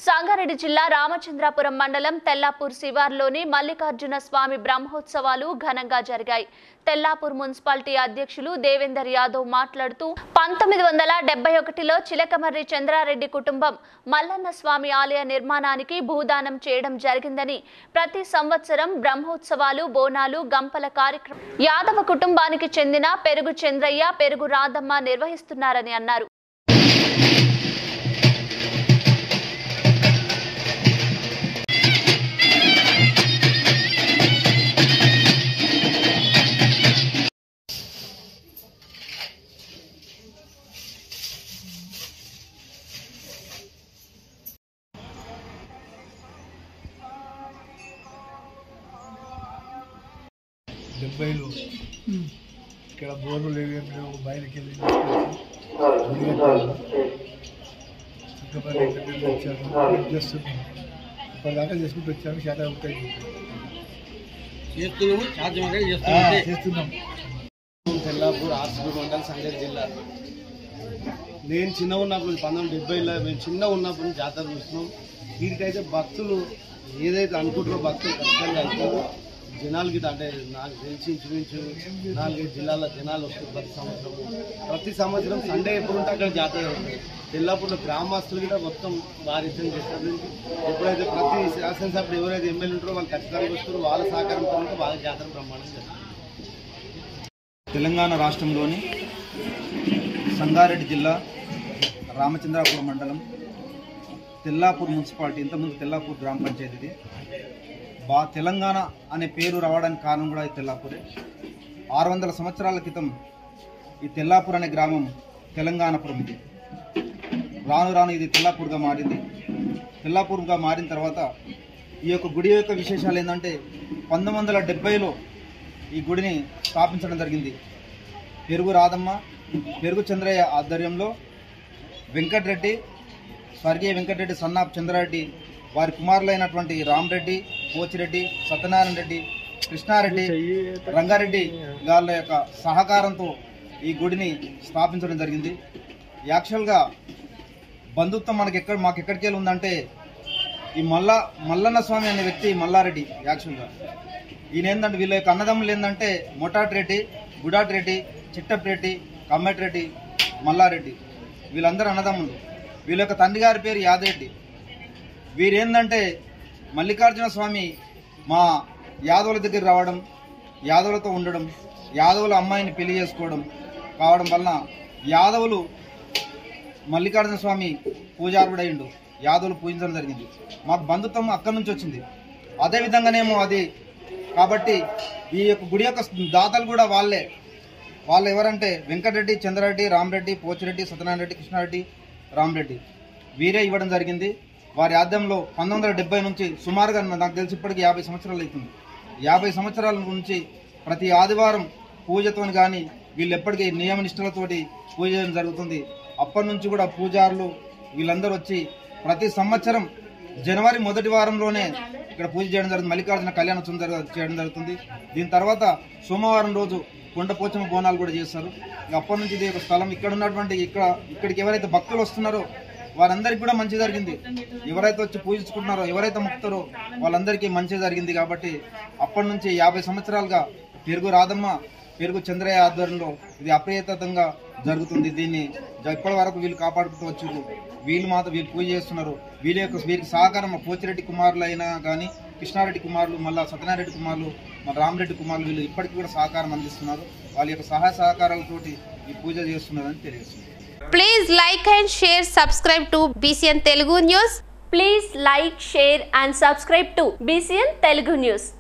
సంగారెడ్డి జిల్లా రామచంద్రాపురం మండలం తెల్లాపూర్ శివార్లోని మల్లికార్జున స్వామి బ్రహ్మోత్సవాలు ఘనంగా జరిగాయి తెల్లాపూర్ మున్సిపాలిటీ అధ్యక్షులు దేవేందర్ యాదవ్ మాట్లాడుతూ పంతొమ్మిది వందల డెబ్బై ఒకటిలో చిలకమర్రి చంద్రారెడ్డి కుటుంబం మల్లన్న స్వామి ఆలయ నిర్మాణానికి భూదానం చేయడం జరిగిందని ప్రతి సంవత్సరం బ్రహ్మోత్సవాలు బోనాలు గంపల కార్యక్రమం యాదవ కుటుంబానికి చెందిన పెరుగు చంద్రయ్య పెరుగు రాధమ్మ నిర్వహిస్తున్నారని అన్నారు డెబ్బైలో ఇక్కడ బోర్లు లేవు ఏం లేవు బయలుకి వెళ్ళి చుట్టుపక్కల ఇంటర్వ్యూలు వచ్చాను చేస్తున్నాం ఇప్పటిదాకా చేసుకుంటూ వచ్చాము శాత ఉంటాయి చేస్తున్నాము సాధ్యమైతే ఆ, చేస్తున్నాము చేస్తున్నాం తెల్లాపూర్ ఆర్సిబి మండల్ సంగారెడ్డి జిల్లా నేను చిన్న ఉన్నప్పుడు పంతొమ్మిది డెబ్బైలో మేము చిన్న ఉన్నప్పుడు జాతర చూస్తున్నాం వీరికైతే భక్తులు ఏదైతే అనుకుంటారో భక్తులు ఖచ్చితంగా అవుతారు జనాలు గిట్ట అంటే నాకు తెలిసి ఇంచుమించు నాలుగైదు జిల్లాల జనాలు వస్తారు ప్రతి సంవత్సరం ప్రతి సంవత్సరం సండే ఎప్పుడు ఉంటే అక్కడ జాతర జరుగుతుంది తెల్లాపూర్లో గ్రామస్తులు కూడా మొత్తం భారీతం చేస్తారు ఎప్పుడైతే ప్రతి శాసనసభ్యులు ఎవరైతే ఎమ్మెల్యే ఉంటారో వాళ్ళు ఖచ్చితంగా వస్తారు వాళ్ళ సహకారంతో ఉంటే బాగా జాతర బ్రహ్మాండం చేస్తారు తెలంగాణ రాష్ట్రంలోని సంగారెడ్డి జిల్లా రామచంద్రాపురం మండలం తెల్లాపూర్ మున్సిపాలిటీ ఇంతకుముందు తెల్లాపూర్ గ్రామ పంచాయతీ ఇది బా తెలంగాణ అనే పేరు రావడానికి కారణం కూడా ఈ తెల్లాపూరే ఆరు వందల సంవత్సరాల క్రితం ఈ తెల్లాపూర్ అనే గ్రామం తెలంగాణపురం ఇది రాను రాను ఇది తెల్లాపూర్గా మారింది తెల్లాపూర్గా మారిన తర్వాత ఈ యొక్క గుడి యొక్క విశేషాలు ఏంటంటే పంతొమ్మిది వందల డెబ్బైలో ఈ గుడిని స్థాపించడం జరిగింది పెరుగు రాధమ్మ పెరుగు చంద్రయ్య ఆధ్వర్యంలో వెంకటరెడ్డి స్వర్గీయ వెంకటరెడ్డి సన్నాప్ చంద్రారెడ్డి వారి కుమారులైనటువంటి రామరెడ్డి పోచిరెడ్డి సత్యనారాయణ రెడ్డి కృష్ణారెడ్డి రంగారెడ్డి వాళ్ళ యొక్క సహకారంతో ఈ గుడిని స్థాపించడం జరిగింది యాక్చువల్గా బంధుత్వం మనకి ఎక్కడ మాకు ఎక్కడికి వెళ్ళి ఉందంటే ఈ మల్ల మల్లన్న స్వామి అనే వ్యక్తి మల్లారెడ్డి యాక్చువల్గా ఈయన ఏంటంటే వీళ్ళ యొక్క అన్నదమ్ములు ఏంటంటే మొటాటి రెడ్డి గుడాటి రెడ్డి చిట్టప్ రెడ్డి కమ్మటి రెడ్డి మల్లారెడ్డి వీళ్ళందరూ అన్నదమ్ములు వీళ్ళ యొక్క తండ్రి గారి పేరు యాదరెడ్డి వీరేందంటే మల్లికార్జున స్వామి మా యాదవుల దగ్గర రావడం యాదవులతో ఉండడం యాదవుల అమ్మాయిని పెళ్లి చేసుకోవడం కావడం వలన యాదవులు మల్లికార్జున స్వామి పూజారుడయిండు యాదవులు పూజించడం జరిగింది మాకు బంధుత్వం అక్కడి నుంచి వచ్చింది అదే విధంగానేమో అది కాబట్టి ఈ యొక్క గుడి యొక్క దాతలు కూడా వాళ్ళే వాళ్ళు ఎవరంటే వెంకటరెడ్డి చంద్రారెడ్డి రామరెడ్డి పోచిరెడ్డి సత్యనారాయణ రెడ్డి కృష్ణారెడ్డి రామరెడ్డి వీరే ఇవ్వడం జరిగింది వారి ఆద్యంలో పంతొమ్మిది వందల డెబ్బై నుంచి సుమారుగా నాకు తెలిసి ఇప్పటికి యాభై సంవత్సరాలు అవుతుంది యాభై సంవత్సరాల నుంచి ప్రతి ఆదివారం పూజతో కానీ వీళ్ళు ఎప్పటికీ నియమ నిష్ఠలతోటి పూజ చేయడం జరుగుతుంది అప్పటి నుంచి కూడా పూజారులు వీళ్ళందరూ వచ్చి ప్రతి సంవత్సరం జనవరి మొదటి వారంలోనే ఇక్కడ పూజ చేయడం జరుగుతుంది మల్లికార్జున కళ్యాణోత్సవం జరగ- చేయడం జరుగుతుంది దీని తర్వాత సోమవారం రోజు కొండ పోచమ్మ బోనాలు కూడా చేస్తారు ఇక అప్పటి నుంచి ఇది ఒక స్థలం ఇక్కడ ఉన్నటువంటి ఇక్కడ ఇక్కడికి ఎవరైతే భక్తులు వస్తున్నారో వారందరికీ కూడా మంచి జరిగింది ఎవరైతే వచ్చి పూజించుకుంటున్నారో ఎవరైతే ముక్తారో వాళ్ళందరికీ మంచి జరిగింది కాబట్టి అప్పటి నుంచి యాభై సంవత్సరాలుగా పెరుగు రాధమ్మ పెరుగు చంద్రయ్య ఆధ్వర్యంలో ఇది అప్రయత్నంగా జరుగుతుంది దీన్ని జ- ఇప్పటి వరకు వీళ్ళు కాపాడుకుంటూ వచ్చారు వీళ్ళు మాత్రం వీళ్ళు పూజ చేస్తున్నారు వీళ్ళ యొక్క వీరికి సహకారం మా పోచిరెడ్డి కుమారులు అయినా కానీ కృష్ణారెడ్డి కుమారులు మళ్ళా సత్యనారెడ్డి కుమారులు మన రామరెడ్డి కుమారులు వీళ్ళు ఇప్పటికీ కూడా సహకారం అందిస్తున్నారు వాళ్ళ యొక్క సహాయ సహకారాలతోటి ఈ పూజ చేస్తున్నారని తెలియజేస్తున్నారు Please like and share, subscribe to BCN Telugu News. Please like share and subscribe to BCN Telugu news